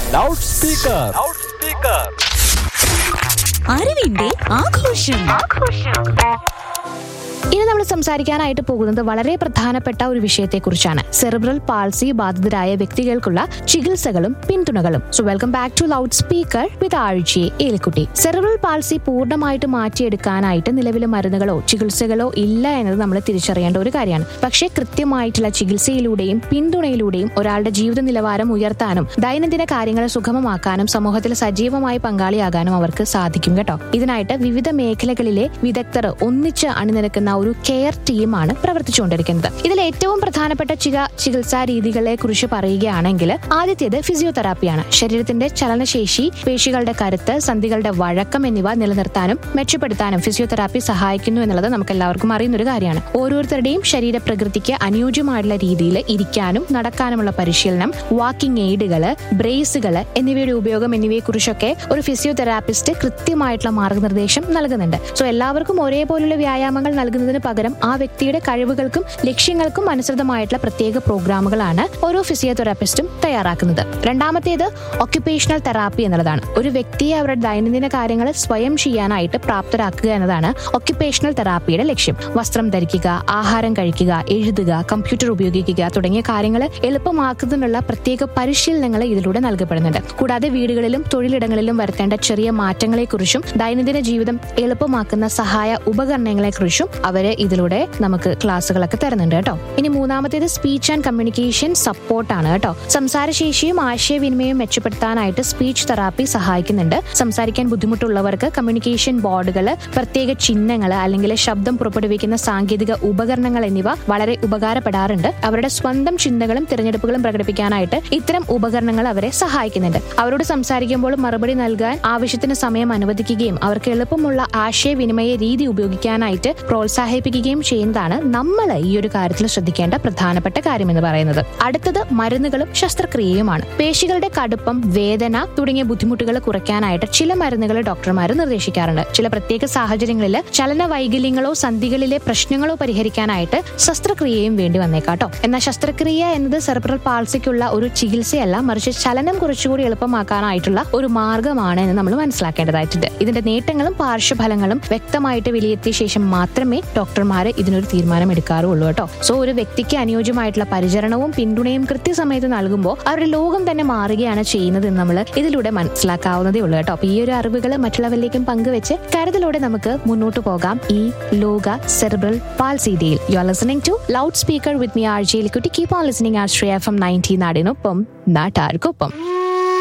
loud speaker അറിവിന്റെ ആഘോഷം ഇനി നമ്മൾ സംസാരിക്കാനായിട്ട് പോകുന്നത് വളരെ പ്രധാനപ്പെട്ട ഒരു വിഷയത്തെക്കുറിച്ചാണ് സെറിബ്രൽ പാൾസി ബാധിതരായ വ്യക്തികൾക്കുള്ള ചികിത്സകളും പിന്തുണകളും so welcome back to loud speaker with ആഴ്ചയെ ഏലിക്കുട്ടി സെറിബ്രൽ പാൾസി പൂർണ്ണമായിട്ട് മാറ്റിയെടുക്കാനായിട്ട് നിലവിലെ മരുന്നുകളോ ചികിത്സകളോ ഇല്ല എന്നത് നമ്മൾ തിരിച്ചറിയേണ്ട ഒരു കാര്യമാണ് പക്ഷേ കൃത്യമായിട്ടുള്ള ചികിത്സയിലൂടെയും പിന്തുണയിലൂടെയും ഒരാളുടെ ജീവിത നിലവാരം ഉയർത്താനും ദൈനംദിന കാര്യങ്ങളെ സുഗമമാക്കാനും സമൂഹത്തിൽ സജീവമായി പങ്കാളിയാകാനും അവർക്ക് സാധിക്കും കേട്ടോ ഇതിനായിട്ട് വിവിധ മേഖലകളിലെ വിദഗ്ധർ ഒന്നിച്ച് അണിനിരക്കുന്ന ഒരു കെയർ ടീമാണ് പ്രവർത്തിച്ചുകൊണ്ടിരിക്കുന്നത് ഇതിൽ ഏറ്റവും പ്രധാനപ്പെട്ട ചില ചികിത്സാ രീതികളെ കുറിച്ച് പറയുകയാണെങ്കിൽ ആദ്യത്തേത് ഫിസിയോതെറാപ്പിയാണ് ശരീരത്തിന്റെ ചലനശേഷി പേശികളുടെ കരുത്ത് സന്ധികളുടെ വഴക്കം എന്നിവ നിലനിർത്താനും മെച്ചപ്പെടുത്താനും ഫിസിയോതെറാപ്പി സഹായിക്കുന്നു എന്നുള്ളത് നമുക്ക് എല്ലാവർക്കും അറിയുന്ന ഒരു കാര്യമാണ് ഓരോരുത്തരുടെയും ശരീരപ്രകൃതിക്ക് അനുയോജ്യമായിട്ടുള്ള രീതിയിൽ ഇരിക്കാനും നടക്കാനുമുള്ള പരിശീലനം വാക്കിംഗ് എയ്ഡുകള് ബ്രേസുകള് എന്നിവയുടെ ഉപയോഗം എന്നിവയെ കുറിച്ചൊക്കെ ഒരു ഫിസിയോതെറാപ്പിസ്റ്റ് കൃത്യമായിട്ടുള്ള മാർഗനിർദ്ദേശം നൽകുന്നുണ്ട് സോ എല്ലാവർക്കും ഒരേപോലുള്ള വ്യായാമങ്ങൾ നൽകുന്നതിന് പകരം ആ വ്യക്തിയുടെ കഴിവുകൾക്കും ലക്ഷ്യങ്ങൾക്കും അനുസൃതമായിട്ടുള്ള പ്രത്യേക പ്രോഗ്രാമുകളാണ് ഓരോ ഫിസിയോതെറാപ്പിസ്റ്റും തയ്യാറാക്കുന്നത് രണ്ടാമത്തേത് ഒക്യുപേഷണൽ തെറാപ്പി എന്നുള്ളതാണ് ഒരു വ്യക്തിയെ അവരുടെ ദൈനംദിന കാര്യങ്ങൾ സ്വയം ചെയ്യാനായിട്ട് പ്രാപ്തരാക്കുക എന്നതാണ് ഒക്യുപേഷണൽ തെറാപ്പിയുടെ ലക്ഷ്യം വസ്ത്രം ധരിക്കുക ആഹാരം കഴിക്കുക എഴുതുക കമ്പ്യൂട്ടർ ഉപയോഗിക്കുക തുടങ്ങിയ കാര്യങ്ങൾ എളുപ്പമാക്കുന്നതിനുള്ള പ്രത്യേക പരിശീലനങ്ങൾ ഇതിലൂടെ നൽകപ്പെടുന്നുണ്ട് കൂടാതെ വീടുകളിലും തൊഴിലിടങ്ങളിലും വരുത്തേണ്ട ചെറിയ മാറ്റങ്ങളെക്കുറിച്ചും ദൈനംദിന ജീവിതം എളുപ്പമാക്കുന്ന സഹായ ഉപകരണങ്ങളെക്കുറിച്ചും അവര് ഇതിലൂടെ നമുക്ക് ക്ലാസ്സുകളൊക്കെ തരുന്നുണ്ട് കേട്ടോ ഇനി മൂന്നാമത്തേത് സ്പീച്ച് ആൻഡ് കമ്മ്യൂണിക്കേഷൻ സപ്പോർട്ടാണ് കേട്ടോ സംസാരശേഷിയും ആശയവിനിമയവും മെച്ചപ്പെടുത്താനായിട്ട് സ്പീച്ച് തെറാപ്പി സഹായിക്കുന്നുണ്ട് സംസാരിക്കാൻ ബുദ്ധിമുട്ടുള്ളവർക്ക് കമ്മ്യൂണിക്കേഷൻ ബോർഡുകൾ പ്രത്യേക ചിഹ്നങ്ങൾ അല്ലെങ്കിൽ ശബ്ദം പുറപ്പെടുവിക്കുന്ന സാങ്കേതിക ഉപകരണങ്ങൾ എന്നിവ വളരെ ഉപകാരപ്പെടാറുണ്ട് അവരുടെ സ്വന്തം ചിന്തകളും തിരഞ്ഞെടുപ്പുകളും പ്രകടിപ്പിക്കാനായിട്ട് ഇത്തരം ഉപകരണങ്ങൾ അവരെ സഹായിക്കുന്നുണ്ട് അവരോട് സംസാരിക്കുമ്പോൾ മറുപടി നൽകാൻ ആവശ്യത്തിന് സമയം അനുവദിക്കുകയും അവർക്ക് എളുപ്പമുള്ള ആശയവിനിമയ രീതി ഉപയോഗിക്കാനായിട്ട് പ്രോത്സാഹിപ്പിക്കുകയും ചെയ്യുന്നതാണ് നമ്മൾ ഈ ഒരു കാര്യത്തിൽ ശ്രദ്ധിക്കേണ്ട പ്രധാനപ്പെട്ട കാര്യം എന്ന് പറയുന്നത് അടുത്തത് മരുന്നുകളും ശസ്ത്രക്രിയയുമാണ് പേശികളുടെ കടുപ്പം വേദന തുടങ്ങിയ ബുദ്ധിമുട്ടുകൾ കുറയ്ക്കാനായിട്ട് ചില മരുന്നുകൾ ഡോക്ടർമാർ നിർദ്ദേശിക്കാറുണ്ട് ചില പ്രത്യേക സാഹചര്യങ്ങളിൽ ചലന വൈകല്യങ്ങളോ സന്ധികളിലെ പ്രശ്നങ്ങളോ പരിഹരിക്കാനായിട്ട് ശസ്ത്രക്രിയയും വേണ്ടി വന്നേക്കാട്ടോ എന്നാൽ ശസ്ത്രക്രിയ എന്നത് സെർബ്രൽ പാൾസിക്കുള്ള ഒരു ചികിത്സയല്ല മറിച്ച് ചലനം കുറച്ചുകൂടി എളുപ്പമാക്കാനായിട്ടുള്ള ഒരു മാർഗമാണ് എന്ന് നമ്മൾ മനസ്സിലാക്കേണ്ടതായിട്ടുണ്ട് ഇതിന്റെ നേട്ടങ്ങളും പാർശ്വഫലങ്ങളും വ്യക്തമായിട്ട് വിലയിരുത്തിയ ശേഷം മാത്രമേ ഡോക്ടർമാർ ഇതിനൊരു തീരുമാനം എടുക്കാറുള്ളൂ കേട്ടോ സോ ഒരു വ്യക്തിക്ക് അനുയോജ്യമായിട്ടുള്ള പരിചരണവും പിന്തുണയും കൃത്യസമയത്ത് നൽകുമ്പോൾ അവരുടെ ലോകം തന്നെ മാറുകയാണ് ചെയ്യുന്നത് എന്ന് നമ്മൾ ഇതിലൂടെ മനസ്സിലാക്കാവുന്നതേ ഉള്ളൂ കേട്ടോ അപ്പൊ ഈ ഒരു അറിവുകൾ മറ്റുള്ളവരിലേക്കും പങ്കുവെച്ച് കരുതലോടെ നമുക്ക് മുന്നോട്ട് പോകാം ഈ ലോക സെറിബ്രൽ പാൾസി ഡേയിൽ you are listening to loud speaker with me R J Likkutty keep on listening R Sree F M nineteen നാടിനൊപ്പം നാട്ടാർക്കൊപ്പം